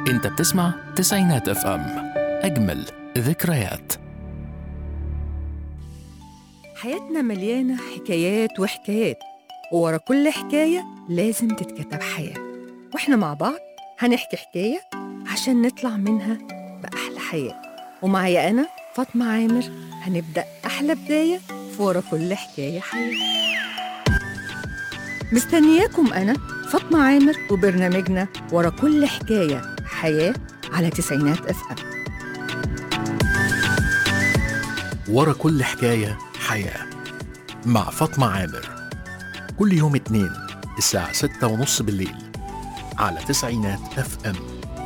انت بتسمع تسعينات اف ام اجمل ذكريات حياتنا مليانة حكايات وحكايات وورا كل حكاية لازم تتكتب حياة واحنا مع بعض هنحكي حكاية عشان نطلع منها بأحلى حياة ومعايا أنا فاطمة عامر هنبدأ أحلى بداية في ورا كل حكاية حياة مستنياكم أنا فاطمة عامر وبرنامجنا ورا كل حكاية حياة على تسعينات اف ام ورا كل حكاية حياة مع فاطمة عامر كل يوم اتنين الساعة ستة ونص بالليل على تسعينات اف ام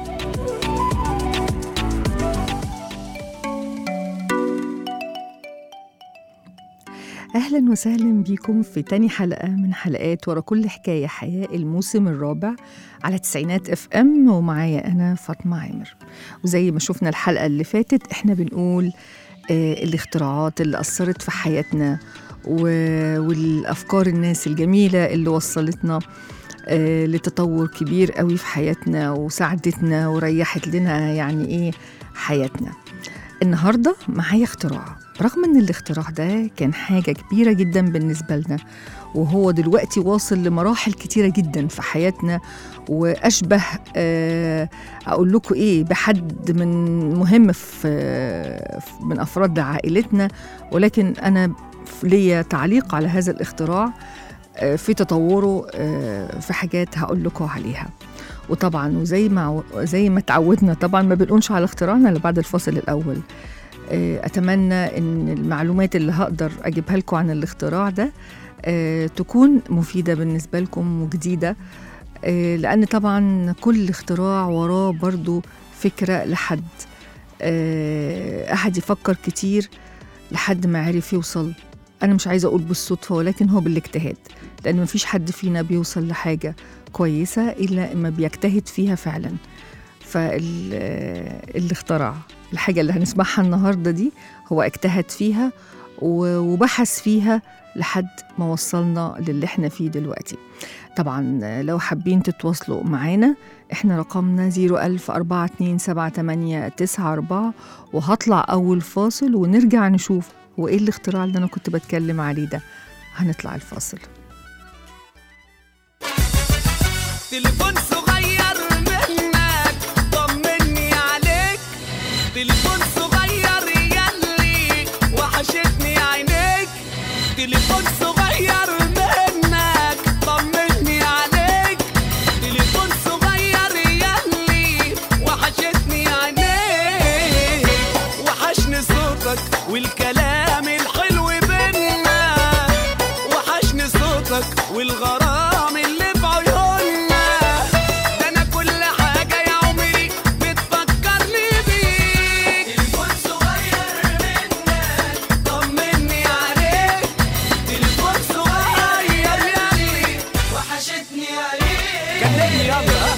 أهلا وسهلا بيكم في تاني حلقة من حلقات ورا كل حكاية حياة الموسم الرابع على تسعينات اف ام ومعايا أنا فاطمة عامر وزي ما شفنا الحلقة اللي فاتت احنا بنقول آه الاختراعات اللي أثرت في حياتنا و- والأفكار الناس الجميلة اللي وصلتنا آه لتطور كبير قوي في حياتنا وساعدتنا وريحت لنا يعني إيه حياتنا النهاردة معايا اختراع رغم ان الاختراع ده كان حاجة كبيرة جدا بالنسبة لنا وهو دلوقتي واصل لمراحل كتيرة جدا في حياتنا وأشبه آه، أقول لكم إيه بحد من مهم في في- من أفراد عائلتنا ولكن أنا ليا تعليق على هذا الاختراع آه، في تطوره آه، في حاجات هقول لكم عليها وطبعا وزي ما زي ما تعودنا طبعا ما بنقولش على اختراعنا الا بعد الفاصل الاول آه، اتمنى ان المعلومات اللي هقدر اجيبها لكم عن الاختراع ده آه، تكون مفيده بالنسبه لكم وجديده آه، لان طبعا كل اختراع وراه برضو فكره لحد آه، احد يفكر كتير لحد ما عرف يوصل انا مش عايزه اقول بالصدفه ولكن هو بالاجتهاد لان مفيش حد فينا بيوصل لحاجه كويسه الا اما بيجتهد فيها فعلا فاللي اخترع الحاجه اللي هنسمعها النهارده دي هو اجتهد فيها و- وبحث فيها لحد ما وصلنا للي احنا فيه دلوقتي طبعا لو حابين تتواصلوا معانا احنا رقمنا 010427894 وهطلع اول فاصل ونرجع نشوف هو ايه الاختراع اللي انا كنت بتكلم عليه ده هنطلع الفاصل تليفون صغير منك طمني عليك تليفون صغير يلي وحشتني عينيك تليفون صغير منك طمني عليك تليفون صغير يلي وحشتني عينيك وحشني صوتك والكلام الحلو بينا وحشني صوتك والغرام اللي في عيوننا ده انا كل حاجه يا عمري بتفكرني بيك تليفون صغير منك طمني عليك تليفون صغير يلي وحشتني عليك كلمني يلا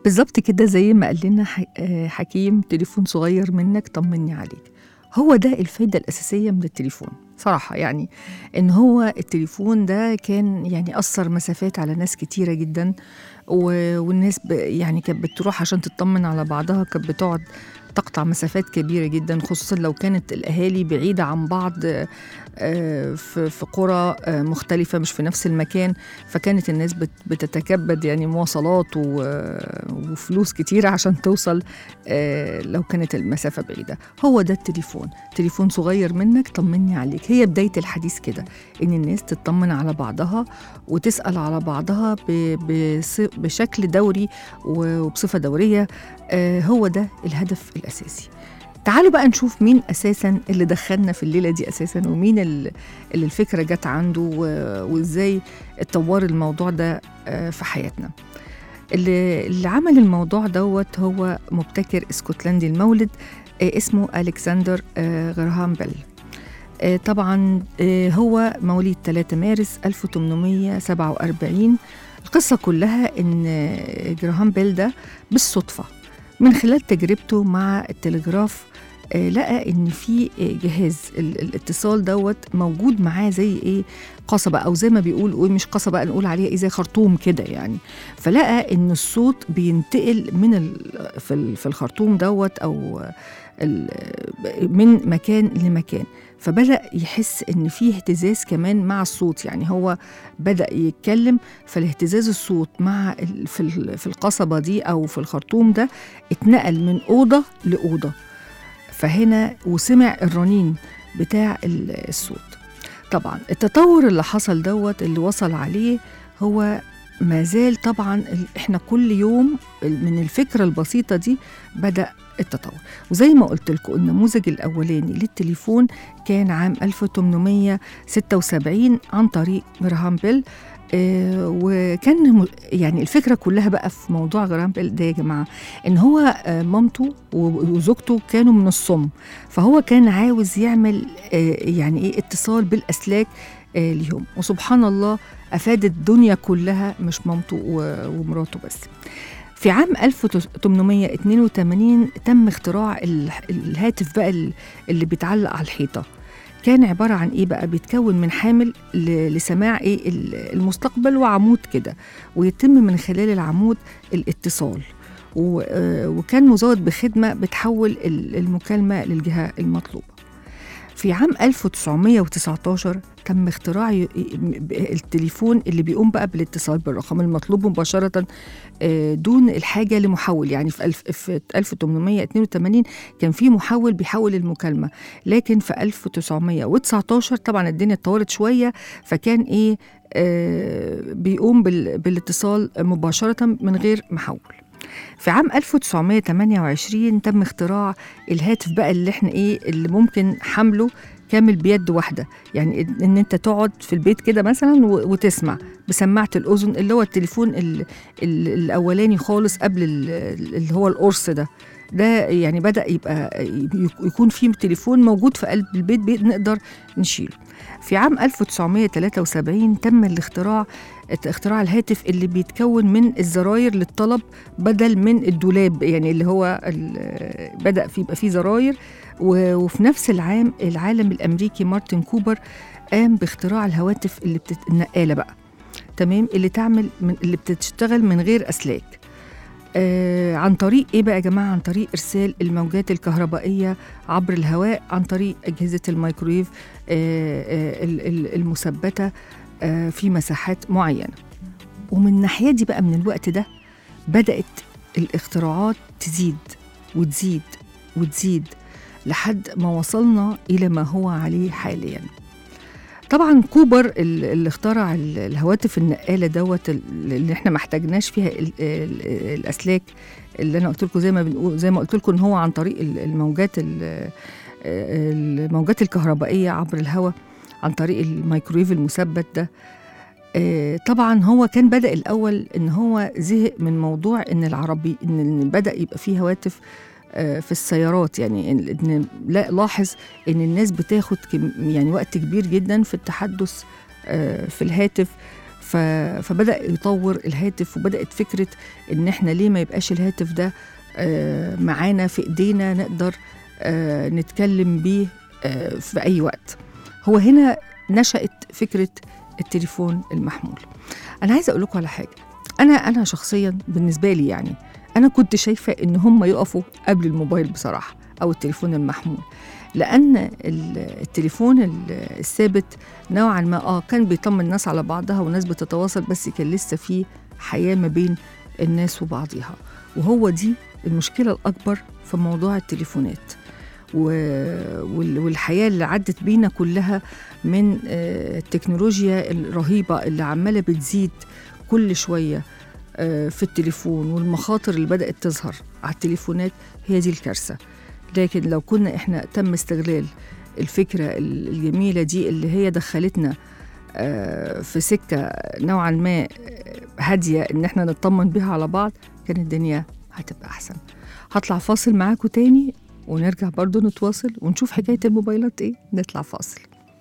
بالظبط كده زي ما قال لنا ح- آه، حكيم تليفون صغير منك طمني عليك هو ده الفايدة الأساسية من التليفون صراحة يعني إن هو التليفون ده كان يعني أثر مسافات على ناس كتيرة جدا و- والناس ب يعني كانت بتروح عشان تطمن على بعضها كانت بتقعد تقطع مسافات كبيرة جدا خصوصا لو كانت الأهالي بعيدة عن بعض آه، في في قرى آه، مختلفة مش في نفس المكان فكانت الناس بت- بتتكبد يعني مواصلات و- وفلوس كتيرة عشان توصل آه، لو كانت المسافة بعيدة هو ده التليفون تليفون صغير منك طمني عليك هي بداية الحديث كده إن الناس تطمن على بعضها وتسأل على بعضها ب- بص- بشكل دوري و- وبصفة دورية آه، هو ده الهدف الأساسي تعالوا بقى نشوف مين اساسا اللي دخلنا في الليله دي اساسا ومين ال- اللي الفكره جت عنده و- وازاي اتطور الموضوع ده آه، في حياتنا اللي, اللي عمل الموضوع دوت هو مبتكر اسكتلندي المولد آه، اسمه الكسندر آه، غرهام بيل آه، طبعا آه، هو مواليد 3 مارس 1847 القصة كلها إن آه، جراهام بيل ده بالصدفة من خلال تجربته مع التلغراف آه، لقى ان في آه، جهاز ال- الاتصال دوت موجود معاه زي ايه قصبه او زي ما بيقول إيه، مش قصبه نقول عليها ايه زي خرطوم كده يعني فلقى ان الصوت بينتقل من ال- في ال- في الخرطوم دوت او ال- من مكان لمكان فبدا يحس ان في اهتزاز كمان مع الصوت يعني هو بدا يتكلم فالاهتزاز الصوت مع ال- في ال- في القصبه دي او في الخرطوم ده اتنقل من اوضه لاوضه فهنا وسمع الرنين بتاع ال- الصوت طبعا التطور اللي حصل دوت اللي وصل عليه هو ما زال طبعا ال- احنا كل يوم ال- من الفكره البسيطه دي بدا التطور وزي ما قلت لكم النموذج الاولاني للتليفون كان عام 1876 عن طريق جراهام بيل آه وكان م- يعني الفكره كلها بقى في موضوع جراهام بيل ده يا جماعه ان هو آه مامته و- وزوجته كانوا من الصم فهو كان عاوز يعمل آه يعني ايه اتصال بالاسلاك آه ليهم وسبحان الله افاد الدنيا كلها مش مامته و- ومراته بس في عام 1882 تم اختراع ال- الهاتف بقى ال- اللي بيتعلق على الحيطه كان عبارة عن إيه بقى بيتكون من حامل ل- لسماع إيه ال- المستقبل وعمود كده ويتم من خلال العمود الاتصال و- آه، وكان مزود بخدمة بتحول ال- المكالمة للجهة المطلوبة في عام 1919 تم اختراع ي- ب- التليفون اللي بيقوم بقى بالاتصال بالرقم المطلوب مباشرة آه، دون الحاجة لمحول يعني في الف- في 1882 كان في محول بيحول المكالمة لكن في 1919 طبعا الدنيا اتطورت شوية فكان ايه آه بيقوم بال- بالاتصال مباشرة من غير محول في عام 1928 تم اختراع الهاتف بقى اللي احنا ايه اللي ممكن حمله كامل بيد واحده يعني ان إن انت تقعد في البيت كده مثلا و- وتسمع بسماعه الاذن اللي هو التليفون ال ال الاولاني خالص قبل ال- اللي هو القرص ده ده يعني بدا يبقى يك- يكون في تليفون موجود في قلب البيت بي- نقدر نشيله في عام 1973 تم الاختراع اختراع الهاتف اللي بيتكون من الزراير للطلب بدل من الدولاب يعني اللي هو ال- بدأ في يبقى فيه زراير و- وفي نفس العام العالم الأمريكي مارتن كوبر قام باختراع الهواتف اللي بتت... النقالة بقى تمام اللي تعمل من اللي بتشتغل من غير أسلاك آه عن طريق ايه بقى يا جماعه عن طريق ارسال الموجات الكهربائيه عبر الهواء عن طريق اجهزه الميكرويف آه آه ال- ال- المثبته آه في مساحات معينه ومن الناحيه دي بقى من الوقت ده بدات الاختراعات تزيد وتزيد وتزيد لحد ما وصلنا الى ما هو عليه حاليا طبعا كوبر ال- اللي اخترع ال- الهواتف النقاله دوت ال- اللي احنا ما احتاجناش فيها ال- ال- الاسلاك اللي انا قلت لكم زي ما بنقول زي ما قلت لكم ان هو عن طريق ال- الموجات ال- الموجات الكهربائيه عبر الهواء عن طريق الميكرويف المثبت ده آه، طبعا هو كان بدأ الأول إن هو زهق من موضوع إن العربي إن إن بدأ يبقى فيه هواتف آه، في السيارات يعني إن- إن لا- لاحظ إن الناس بتاخد كم يعني وقت كبير جدا في التحدث آه، في الهاتف ف... فبدأ يطور الهاتف وبدأت فكرة إن إحنا ليه ما يبقاش الهاتف ده آه، معانا في إيدينا نقدر آه، نتكلم بيه آه، في أي وقت هو هنا نشأت فكرة التليفون المحمول أنا عايزة أقول لكم على حاجة أنا أنا شخصيا بالنسبة لي يعني أنا كنت شايفة إن هم يقفوا قبل الموبايل بصراحة أو التليفون المحمول لأن ال- التليفون ال- الثابت نوعا ما اه كان بيطمن الناس على بعضها والناس بتتواصل بس كان لسه في حياة ما بين الناس وبعضها وهو دي المشكلة الأكبر في موضوع التليفونات و- وال- والحياة اللي عدت بينا كلها من آه، التكنولوجيا الرهيبة اللي عمالة بتزيد كل شوية آه، في التليفون والمخاطر اللي بدأت تظهر على التليفونات هي دي الكارثة لكن لو كنا احنا تم استغلال الفكرة ال- الجميلة دي اللي هي دخلتنا آه، في سكة نوعا ما آه، هادية إن احنا نطمن بيها على بعض كان الدنيا هتبقى أحسن هطلع فاصل معاكم تاني ونرجع برضو نتواصل ونشوف حكاية الموبايلات إيه نطلع فاصل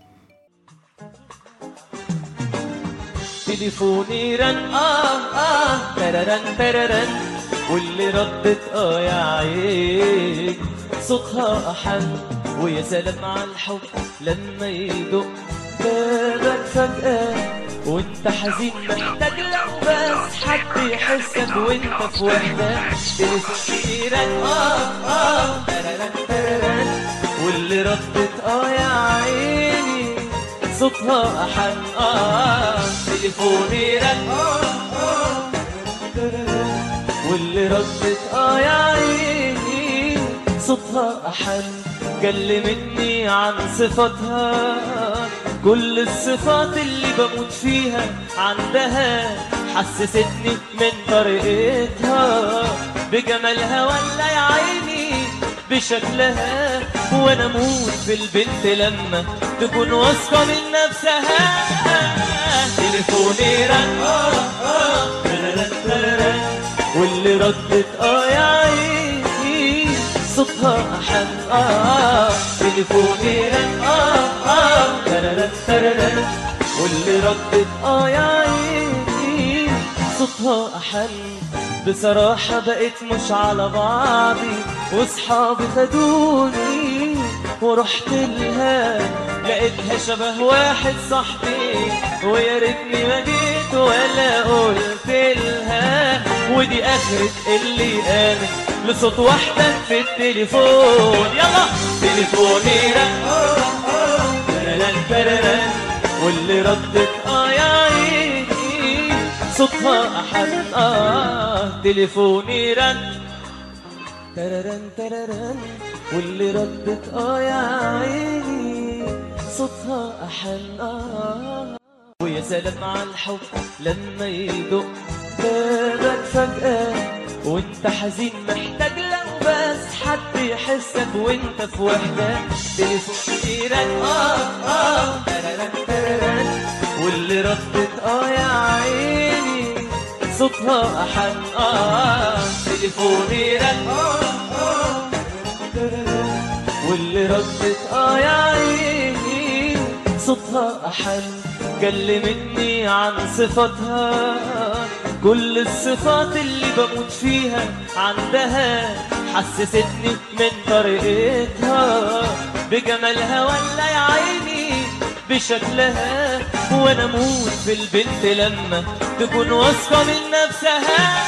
تليفوني رن اه اه تررن تررن واللي ردت اه يا عين صوتها احن ويا سلام على الحب لما يدق بابك فجأة وانت حزين محتاج لو بس حد يحسك وانت في وحدة تليفوني رن اه اه تررن تررن واللي ردت اه يا عيني صوتها أحن آه تليفوني رن آه واللي ردت آه يا عيني صوتها أحن كلمتني عن صفاتها كل الصفات اللي بموت فيها عندها حسستني من طريقتها بجمالها ولا يا عيني بشكلها وانا اموت في البنت لما تكون واثقه من نفسها تليفوني رن آه آه تررن تررن واللي ردت اه يا عيني صوتها احن اه تليفوني رن اه اه تررن تررن واللي ردت اه يا عيني صوتها احن بصراحة بقيت مش على بعضي وصحابي خدوني ورحت لها لقيتها شبه واحد صاحبي ويا ريتني ما جيت ولا قلت لها ودي اخرة اللي قامت لصوت واحدة في التليفون يلا تليفوني رن تررن تررن واللي ردت اه يا عيني صوتها احن اه تليفوني رن تررن تررن واللي ردت اه يا عيني صوتها احن اه ويا سلام على الحب لما يدق بابك فجأة وانت حزين محتاج لو بس حد يحسك وانت في وحدة تليفون رن اه اه تررن تررن واللي ردت اه يا عيني صوتها احن اه تليفوني رن اه اه تررن واللي ردت اه يا عيني صوتها احن كلمتني عن صفاتها كل الصفات اللي بموت فيها عندها حسستني من طريقتها بجمالها ولا يا عيني بشكلها وانا اموت في البنت لما تكون واثقه من نفسها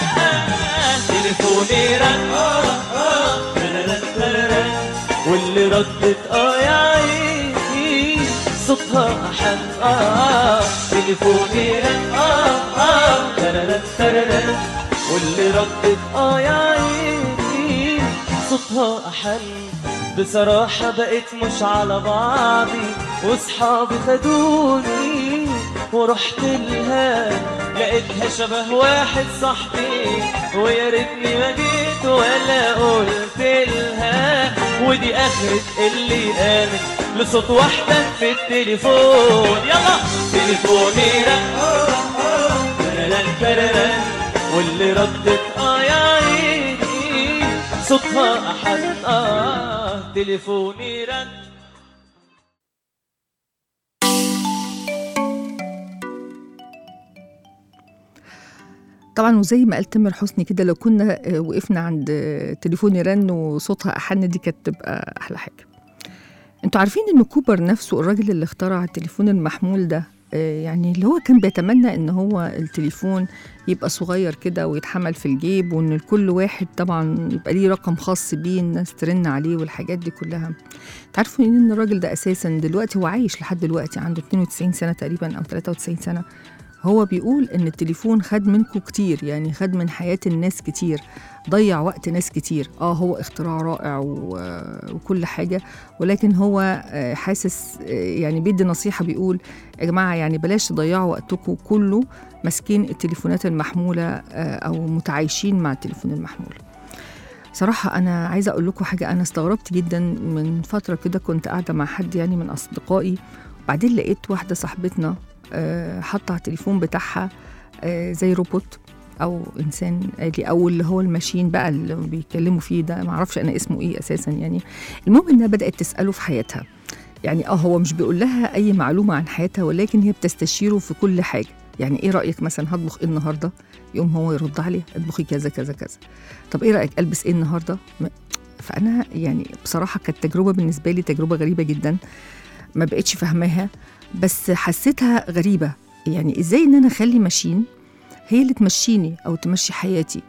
تليفوني رن آه آه تررن تررن واللي ردت اه يا عيني صوتها احن اه تليفوني رن اه اه تررن تررن واللي ردت اه يا عيني صوتها احن بصراحة بقيت مش على بعضي وصحابي خدوني ورحت لها لقيتها شبه واحد صاحبي ويا ريتني ما جيت ولا قلت لها ودي اخرة اللي قامت لصوت واحدة في التليفون يلا تليفوني رن تررن تررن واللي ردت اه يا عيني صوتها احن اه تليفوني رن طبعا وزي ما قال تامر حسني كده لو كنا آه، وقفنا عند آه، تليفون يرن وصوتها احن دي كانت تبقى احلى حاجه انتوا عارفين ان كوبر نفسه الراجل اللي اخترع التليفون المحمول ده آه، يعني اللي هو كان بيتمنى ان هو التليفون يبقى صغير كده ويتحمل في الجيب وان كل واحد طبعا يبقى ليه رقم خاص بيه الناس ترن عليه والحاجات دي كلها تعرفوا ان الراجل ده اساسا دلوقتي هو عايش لحد دلوقتي عنده 92 سنه تقريبا او 93 سنه هو بيقول ان التليفون خد منكم كتير يعني خد من حياه الناس كتير ضيع وقت ناس كتير اه هو اختراع رائع و- وكل حاجه ولكن هو آه، حاسس آه، يعني بيدي نصيحه بيقول يا جماعه يعني بلاش تضيعوا وقتكم كله ماسكين التليفونات المحموله آه، او متعايشين مع التليفون المحمول صراحة أنا عايزة أقول لكم حاجة أنا استغربت جدا من فترة كده كنت قاعدة مع حد يعني من أصدقائي وبعدين لقيت واحدة صاحبتنا آه، حاطة على التليفون بتاعها آه، زي روبوت أو إنسان آلي أو اللي هو الماشين بقى اللي بيتكلموا فيه ده معرفش أنا اسمه إيه أساسا يعني المهم إنها بدأت تسأله في حياتها يعني اه هو مش بيقول لها اي معلومه عن حياتها ولكن هي بتستشيره في كل حاجه يعني ايه رايك مثلا هطبخ ايه النهارده يقوم هو يرد عليها اطبخي كذا كذا كذا طب ايه رايك البس ايه النهارده ما- فانا يعني بصراحه كانت تجربه بالنسبه لي تجربه غريبه جدا ما بقتش فاهماها بس حسيتها غريبه يعني ازاي ان انا اخلي ماشين هي اللي تمشيني او تمشي حياتي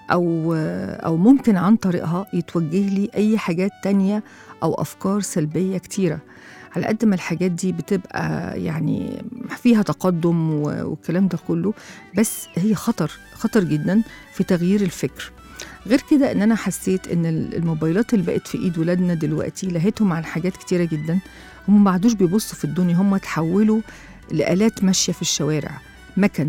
او او ممكن عن طريقها يتوجه لي اي حاجات تانية او افكار سلبيه كتيره على قد ما الحاجات دي بتبقى يعني فيها تقدم و- والكلام ده كله بس هي خطر خطر جدا في تغيير الفكر غير كده ان انا حسيت ان ال- الموبايلات اللي بقت في ايد ولادنا دلوقتي لهتهم عن حاجات كتيره جدا هم ما عادوش بيبصوا في الدنيا هم اتحولوا لآلات ماشيه في الشوارع مكن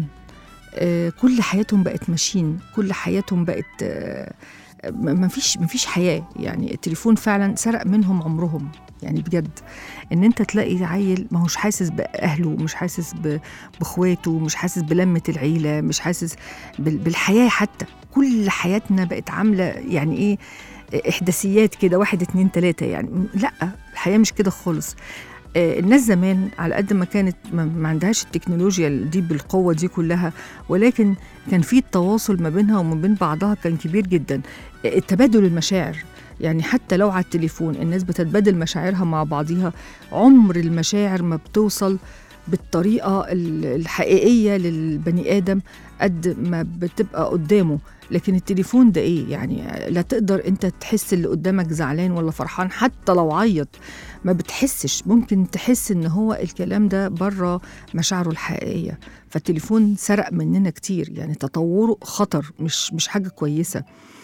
آه، كل حياتهم بقت ماشين كل حياتهم بقت آه، م- مفيش مفيش حياه يعني التليفون فعلا سرق منهم عمرهم يعني بجد ان انت تلاقي عيل ما هوش حاسس باهله مش حاسس ب- باخواته مش حاسس بلمه العيله مش حاسس بال- بالحياه حتى كل حياتنا بقت عامله يعني ايه احداثيات كده واحد اتنين تلاته يعني م- لا الحياه مش كده خالص آه، الناس زمان على قد ما كانت ما ما عندهاش التكنولوجيا دي بالقوه دي كلها ولكن كان في التواصل ما بينها وما بين بعضها كان كبير جدا آه، تبادل المشاعر يعني حتى لو على التليفون الناس بتتبادل مشاعرها مع بعضها عمر المشاعر ما بتوصل بالطريقة ال- الحقيقية للبني آدم قد ما بتبقى قدامه لكن التليفون ده ايه يعني لا تقدر انت تحس اللي قدامك زعلان ولا فرحان حتى لو عيط ما بتحسش ممكن تحس ان هو الكلام ده بره مشاعره الحقيقيه فالتليفون سرق مننا كتير يعني تطوره خطر مش مش حاجه كويسه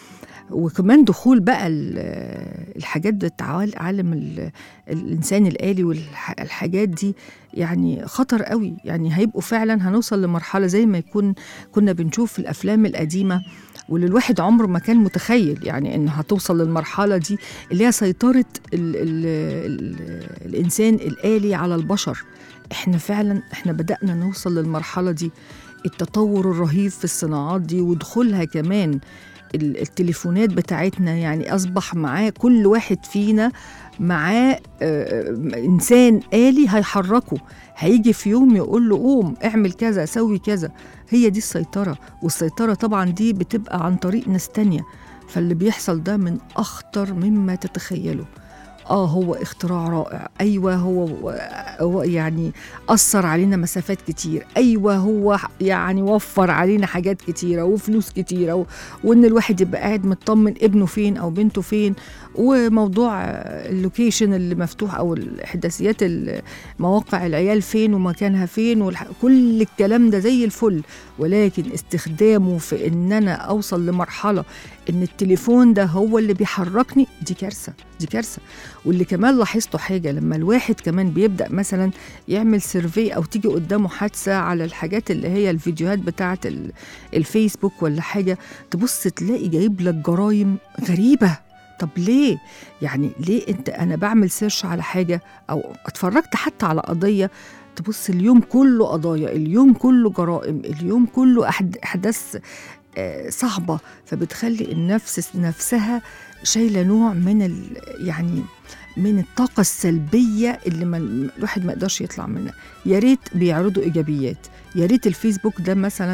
وكمان دخول بقى ال- الحاجات بتاع عالم ال- الانسان الالي والحاجات دي يعني خطر قوي يعني هيبقوا فعلا هنوصل لمرحله زي ما يكون كنا بنشوف في الافلام القديمه واللي الواحد عمره ما كان متخيل يعني ان هتوصل للمرحله دي اللي هي سيطره ال ال ال الانسان الالي على البشر احنا فعلا احنا بدانا نوصل للمرحله دي التطور الرهيب في الصناعات دي ودخولها كمان ال- التليفونات بتاعتنا يعني اصبح معاه كل واحد فينا معاه آه، انسان آلي هيحركه هيجي في يوم يقول له قوم اعمل كذا سوي كذا هي دي السيطرة والسيطرة طبعا دي بتبقى عن طريق ناس تانية فاللي بيحصل ده من أخطر مما تتخيله اه هو اختراع رائع ايوه هو هو يعني اثر علينا مسافات كتير ايوه هو يعني وفر علينا حاجات كتيره وفلوس كتيره و... وان الواحد يبقى قاعد مطمن ابنه فين او بنته فين وموضوع اللوكيشن اللي مفتوح او الاحداثيات ال- مواقع العيال فين ومكانها فين والح... كل الكلام ده زي الفل ولكن استخدامه في ان انا اوصل لمرحله ان التليفون ده هو اللي بيحركني دي كارثه دي كارثه واللي كمان لاحظته حاجه لما الواحد كمان بيبدا مثلا يعمل سيرفي او تيجي قدامه حادثه على الحاجات اللي هي الفيديوهات بتاعه ال- الفيسبوك ولا حاجه تبص تلاقي جايب لك جرايم غريبه طب ليه يعني ليه انت انا بعمل سيرش على حاجه او اتفرجت حتى على قضيه تبص اليوم كله قضايا اليوم كله جرائم اليوم كله أحد- احداث آه، صعبه فبتخلي النفس نفسها شايله نوع من ال يعني من الطاقة السلبية اللي ما الواحد ما يقدرش يطلع منها يا ريت بيعرضوا إيجابيات يا ريت الفيسبوك ده مثلا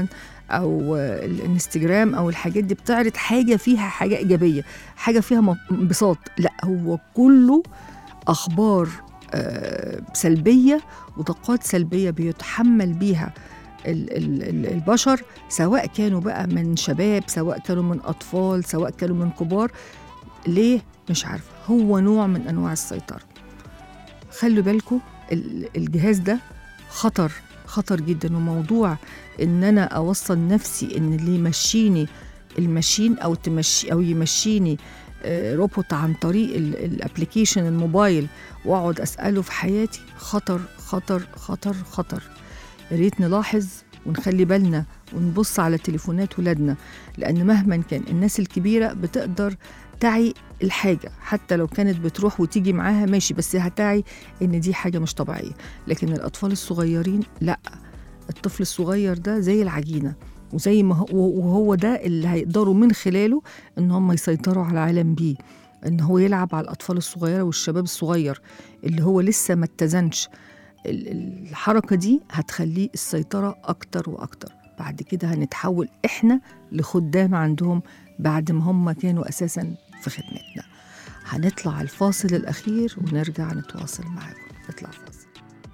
او آه، الانستجرام او الحاجات دي بتعرض حاجه فيها حاجه ايجابيه حاجه فيها م- انبساط لا هو كله اخبار آه، سلبيه وطاقات سلبيه بيتحمل بيها ال- ال- ال- البشر سواء كانوا بقى من شباب سواء كانوا من اطفال سواء كانوا من كبار ليه مش عارفه هو نوع من انواع السيطره خلوا بالكم ال- الجهاز ده خطر خطر جدا وموضوع ان انا اوصل نفسي ان اللي يمشيني الماشين او تمشي او يمشيني آه، روبوت عن طريق الابلكيشن الموبايل واقعد اساله في حياتي خطر خطر خطر خطر يا ريت نلاحظ ونخلي بالنا ونبص على تليفونات ولادنا لان مهما كان الناس الكبيره بتقدر تعي الحاجه حتى لو كانت بتروح وتيجي معاها ماشي بس هتعي ان دي حاجه مش طبيعيه لكن الاطفال الصغيرين لا الطفل الصغير ده زي العجينه وزي ما هو وهو ده اللي هيقدروا من خلاله ان هم يسيطروا على العالم بيه ان هو يلعب على الاطفال الصغيره والشباب الصغير اللي هو لسه ما اتزنش ال- الحركه دي هتخليه السيطره اكتر واكتر بعد كده هنتحول احنا لخدام عندهم بعد ما هم كانوا اساسا في خدمتنا هنطلع الفاصل الاخير ونرجع نتواصل معاكم نطلع فاصل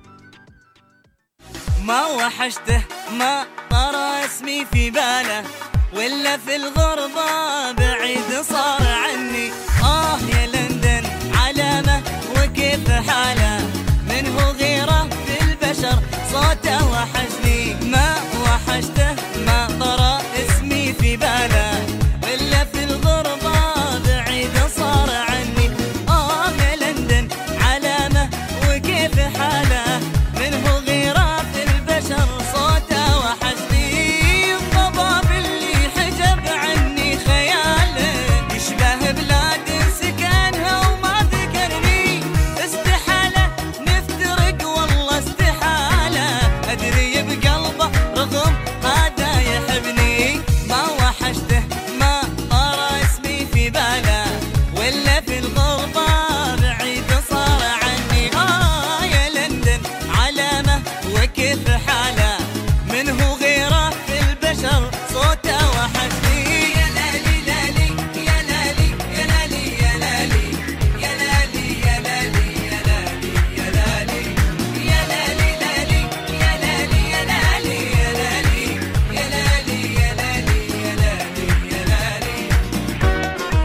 ما وحشته ما طرى اسمي في باله ولا في الغربة بعيد صار عني آه يا لندن علامة وكيف حاله منه غيره في البشر صوته وحشني ما وحشته ما طرى اسمي في باله ولا في الغربة بعيد صار عني آه يا لندن علامة وكيف حاله منه غيره في البشر صوته وحشني الضباب اللي حجب عني خياله يشبه بلاد سكنها وما ذكرني استحالة نفترق والله استحالة أدري بقلبه رغم هذا يحبني ما وحشته ما طرى اسمي في باله ولا في الغربة بعيد صار عني آه يا لندن علامة وكيف حاله منه غيره في البشر صوته وحشني يا لالي لالي يا لالي يا لالي يا لالي يا لالي يا لالي يا لالي يا لالي يا لالي لالي يا لالي يا لالي يا لالي يا لالي يا لالي يا لالي يا لالي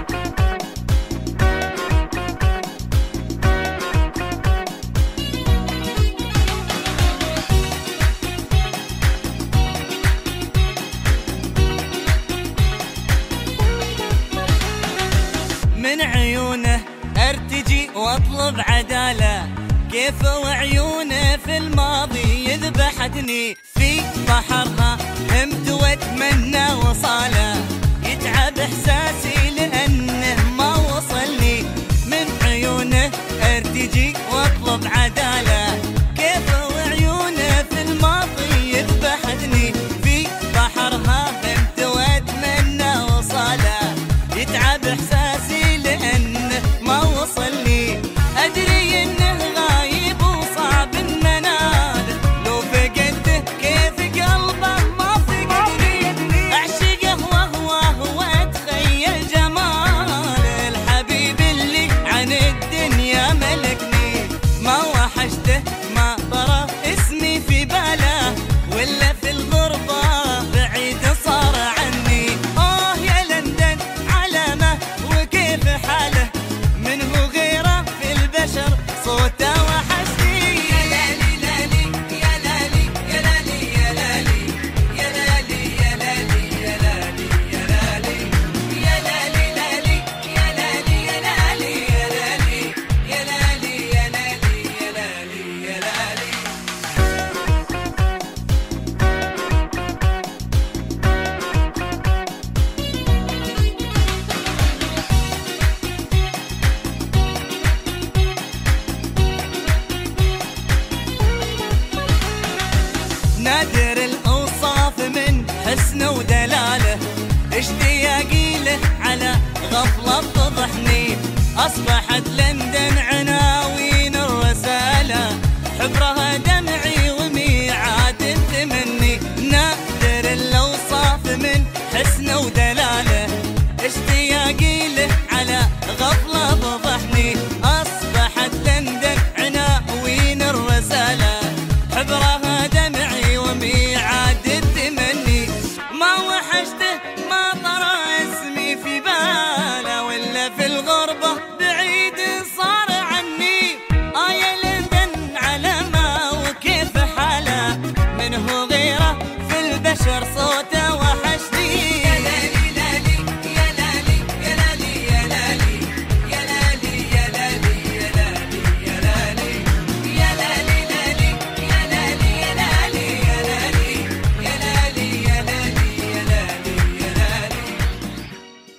من عيونه ارتجي واطلب عداله كيف وعيونه في الماضي يذبحتني في بحرها همت واتمنى وصاله يتعب احساسي لانه ما وصلني من عيونه ارتجي واطلب عداله كيف وعيونه في الماضي يذبحتني في بحرها همت واتمنى وصاله يتعب احساسي لانه ما وصلني ادري انه غايب وصعب ان اناله لو فقدته كيف قلبه ما فقدني اعشقه وهو هو اتخيل جماله الحبيب اللي عن الدنيا ملكني ما وحشته ما طرى اسمي في باله ولا في الغربة بعيد صار عني آه يا لندن علامة وكيف حاله منه غيره في البشر صوته وحشني يا لالي لالي يا لالي يا لالي يا لالي يا لالي يا لالي يا لالي يا لالي يا لالي لالي يا لالي يا لالي يا لالي يا لالي يا لالي يا لالي يا لالي نادر الاوصاف من حسنه ودلاله اشتياقي له على غفله تضحني اصبحت لندن عناوين الرساله حبرها دمعي وميعاد التمني نادر الاوصاف اشتياقي له على غفلة فضحني أصبحت لندن عناوين الرسالة حبرها دمعي وميعاد التمني ما وحشته ما طرى اسمي في باله ولا في الغربة بعيد صار عني آه يا لندن على ما وكيف حاله منه غيره في البشر صوته وحشني يا لالي لالي يا لالي يا لالي يا لالي يا لالي يا لالي يا لالي يا لالي يا لالي لالي يا لالي يا لالي يا لالي يا لالي يا لالي يا لالي يا لالي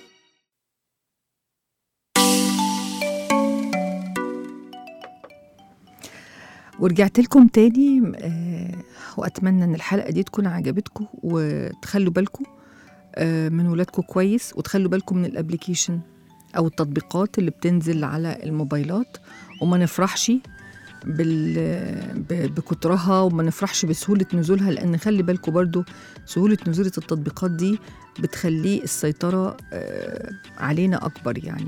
ورجعت لكم تاني آه، واتمنى ان الحلقه دي تكون عجبتكم وتخلوا بالكم آه، من ولادكم كويس وتخلوا بالكم من الابليكيشن او التطبيقات اللي بتنزل على الموبايلات وما نفرحش بال... ب- بكترها وما نفرحش بسهوله نزولها لان خلي بالكم برضو سهوله نزول التطبيقات دي بتخليه السيطره آه، علينا اكبر يعني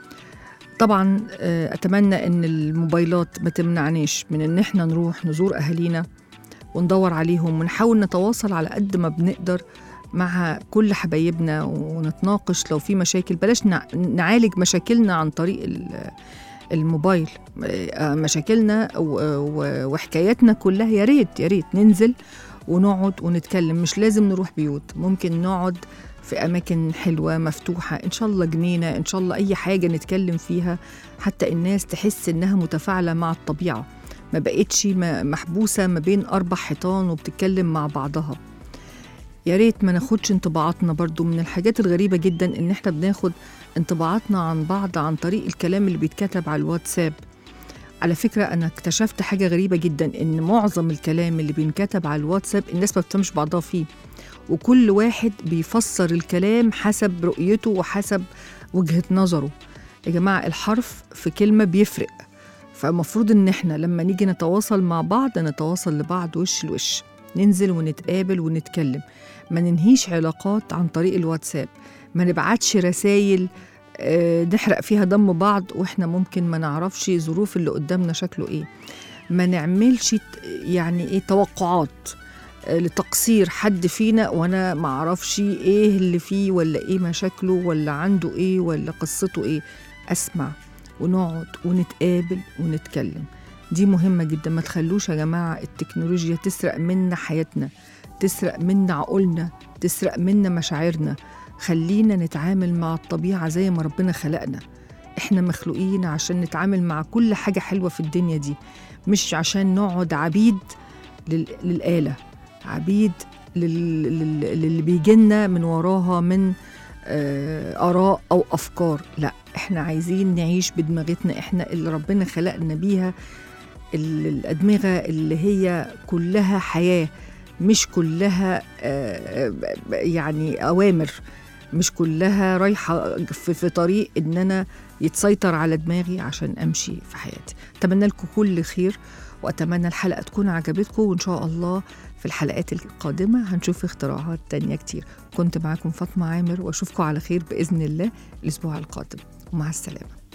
طبعا آه، اتمنى ان الموبايلات ما تمنعناش من ان احنا نروح نزور اهالينا وندور عليهم ونحاول نتواصل على قد ما بنقدر مع كل حبايبنا ونتناقش لو في مشاكل بلاش نع- نعالج مشاكلنا عن طريق ال- الموبايل آه، مشاكلنا و- و- وحكاياتنا كلها يا ريت يا ريت ننزل ونقعد ونتكلم مش لازم نروح بيوت ممكن نقعد في أماكن حلوة مفتوحة إن شاء الله جنينة إن شاء الله أي حاجة نتكلم فيها حتى الناس تحس إنها متفاعلة مع الطبيعة ما بقتش م- محبوسة ما بين أربع حيطان وبتتكلم مع بعضها يا ريت ما ناخدش انطباعاتنا برضو من الحاجات الغريبة جدا إن إحنا بناخد انطباعاتنا عن بعض عن طريق الكلام اللي بيتكتب على الواتساب على فكرة أنا اكتشفت حاجة غريبة جدا إن معظم الكلام اللي بينكتب على الواتساب الناس ما بتفهمش بعضها فيه وكل واحد بيفسر الكلام حسب رؤيته وحسب وجهة نظره يا جماعة الحرف في كلمة بيفرق فالمفروض إن إحنا لما نيجي نتواصل مع بعض نتواصل لبعض وش لوش ننزل ونتقابل ونتكلم ما ننهيش علاقات عن طريق الواتساب ما نبعتش رسايل آه، نحرق فيها دم بعض واحنا ممكن ما نعرفش ظروف اللي قدامنا شكله ايه ما نعملش ت- يعني ايه توقعات آه، لتقصير حد فينا وانا ما اعرفش ايه اللي فيه ولا ايه مشاكله ولا عنده ايه ولا قصته ايه اسمع ونقعد ونتقابل ونتكلم دي مهمة جدا ما تخلوش يا جماعة التكنولوجيا تسرق منا حياتنا تسرق منا عقولنا تسرق منا مشاعرنا خلينا نتعامل مع الطبيعة زي ما ربنا خلقنا احنا مخلوقين عشان نتعامل مع كل حاجة حلوة في الدنيا دي مش عشان نقعد عبيد لل... للآلة عبيد لل... لل... للي بيجينا من وراها من آه، آراء أو أفكار لا احنا عايزين نعيش بدماغتنا احنا اللي ربنا خلقنا بيها ال- الأدمغة اللي هي كلها حياة مش كلها آه، آه، يعني أوامر مش كلها رايحة في, في طريق إن أنا يتسيطر على دماغي عشان أمشي في حياتي أتمنى لكم كل خير وأتمنى الحلقة تكون عجبتكم وإن شاء الله في الحلقات القادمة هنشوف اختراعات تانية كتير كنت معاكم فاطمة عامر وأشوفكم على خير بإذن الله الأسبوع القادم ومع السلامة